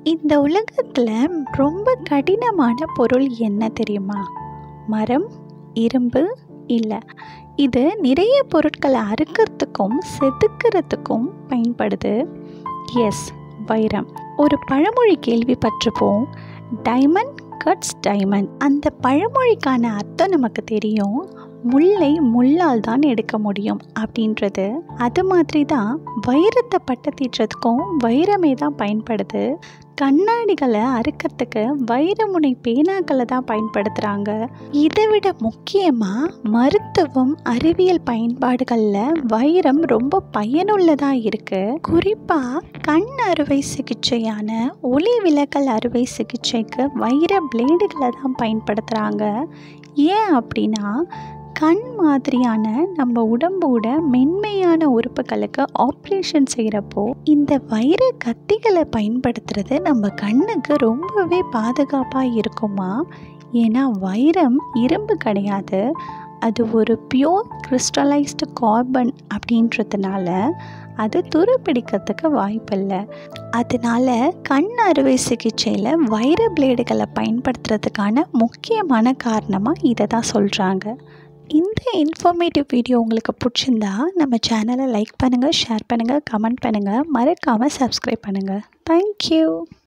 இந்த உலகத்தில் ரொம்ப கடினமான பொருள் என்ன தெரியுமா மரம் இரும்பு இல்லை இது நிறைய பொருட்களை அறுக்கிறதுக்கும் செதுக்கிறதுக்கும் பயன்படுது எஸ் வைரம் ஒரு பழமொழி கேள்விப்பட்டிருப்போம் டைமண்ட் கட்ஸ் டைமண்ட் அந்த பழமொழிக்கான அர்த்தம் நமக்கு தெரியும் முல்லை முள்ளால் தான் எடுக்க முடியும் அப்படின்றது அது மாதிரி தான் வைரத்தை பட்டத்தீட்டுறதுக்கும் வைரமே தான் பயன்படுது கண்ணாடிகளை அறுக்கிறதுக்கு வைரமுனை பேனாக்களை தான் பயன்படுத்துகிறாங்க இதை விட முக்கியமாக மருத்துவம் அறிவியல் பயன்பாடுகளில் வைரம் ரொம்ப பயனுள்ளதாக இருக்குது குறிப்பாக கண் அறுவை சிகிச்சையான ஒளி விலகல் அறுவை சிகிச்சைக்கு வைர பிளேடுகளை தான் பயன்படுத்துகிறாங்க ஏன் அப்படின்னா கண் மாதிரியான நம்ம உடம்போட மென்மையான உறுப்புகளுக்கு ஆப்ரேஷன் செய்கிறப்போ இந்த வைர கத்திகளை பயன்படுத்துறது நம்ம கண்ணுக்கு ரொம்பவே பாதுகாப்பாக இருக்குமா ஏன்னா வைரம் இரும்பு கிடையாது அது ஒரு பியோர் கிறிஸ்டலைஸ்டு கார்பன் அப்படின்றதுனால அது துருப்பிடிக்கிறதுக்கு வாய்ப்பில்லை அதனால கண் அறுவை சிகிச்சையில் வைர பிளேடுகளை பயன்படுத்துறதுக்கான முக்கியமான காரணமாக இதை தான் சொல்கிறாங்க இந்த இன்ஃபர்மேட்டிவ் வீடியோ உங்களுக்கு பிடிச்சிருந்தா நம்ம சேனலை லைக் பண்ணுங்கள் ஷேர் பண்ணுங்கள் கமெண்ட் பண்ணுங்கள் மறக்காமல் சப்ஸ்கிரைப் பண்ணுங்கள் தேங்க்யூ